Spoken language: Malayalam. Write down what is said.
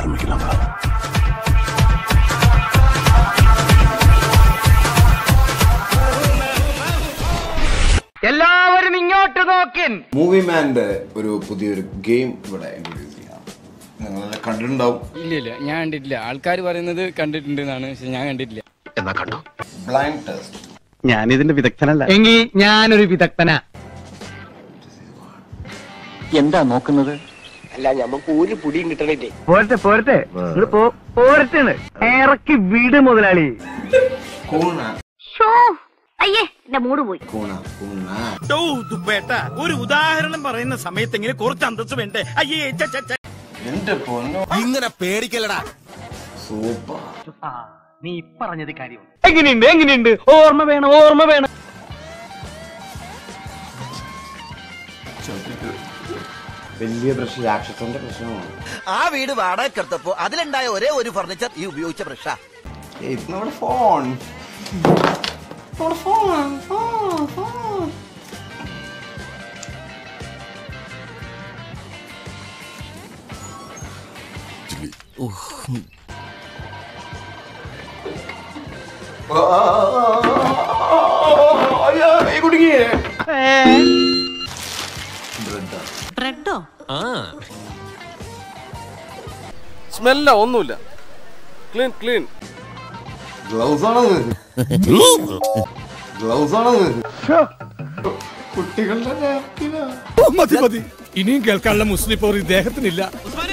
എല്ലാവരും ഇങ്ങോട്ട് നോക്കിൻ മൂവി മാന്റെ ഒരു പുതിയൊരു ഗെയിം ഇവിടെ ഇൻട്രൊഡ്യൂസ് ചെയ്യാം നിങ്ങളെല്ലാം കണ്ടിട്ടുണ്ടാവും ഇല്ല ഇല്ല ഞാൻ കണ്ടിട്ടില്ല ആൾക്കാർ പറയുന്നത് കണ്ടിട്ടുണ്ട് എന്നാണ് പക്ഷെ ഞാൻ കണ്ടിട്ടില്ല ബ്ലൈൻഡ് ടെസ്റ്റ് ഞാൻ ഇതിന്റെ വിദഗ്ധനല്ല എങ്കിൽ ഞാനൊരു വിദഗ്ധനാ എന്താ നോക്കുന്നത് പോരട്ടെ പോരട്ടെ ഇങ്ങട് പോ- പോരട്ടെന്ന് ഇറക്കി വീട് മുതലാളി കൂണ അയ്യേ എന്റെ മൂട് പോയി കൂണ കൂണ ഒരു ഉദാഹരണം പറയുന്ന സമയത്തെങ്കിലും കുറച്ച് അന്തസ് വേണ്ടേ അയ്യേ ഛെ, ഛെ, ഛെ. എന്റെ പൊന്നോ ഇങ്ങനെ പേടിക്കലടാ സൂപ്പർ നീ പറഞ്ഞത് കാര്യം എങ്ങനെയുണ്ട് എങ്ങനെയുണ്ട് ഓർമ്മ വേണം ഓർമ്മ വേണം വലിയ പ്രശ്നം രാക്ഷസന്റെ പ്രശ്നമാണ് ആ വീട് വാടകയ്ക്കെടുത്തപ്പോ അതിലുണ്ടായ ഒരേ ഒരു ഫർണിച്ചർ ഈ ഉപയോഗിച്ച ബ്രഷാ ഏയ്, ഇത് നമ്മുടെ ഫോൺ നമ്മുടെ ഫോൺ ഫോൺ ഫോൺ അയ്യോ, കൈ കുടുങ്ങിയേ. ബ്രെഡാ. ബ്രെഡോ സ്മെല്ല ഒന്നുമില്ല ക്ലീൻ ക്ലീൻ ഗ്ലൗസ് ആണത് ഗ്ലൗസ് ആണത് കുട്ടികളുടെ napkin ആ. മതി മതി ഇനിയും കേൾക്കാനുള്ള മുസ്ലിം പോർ ഇദ്ദേഹത്തിനില്ല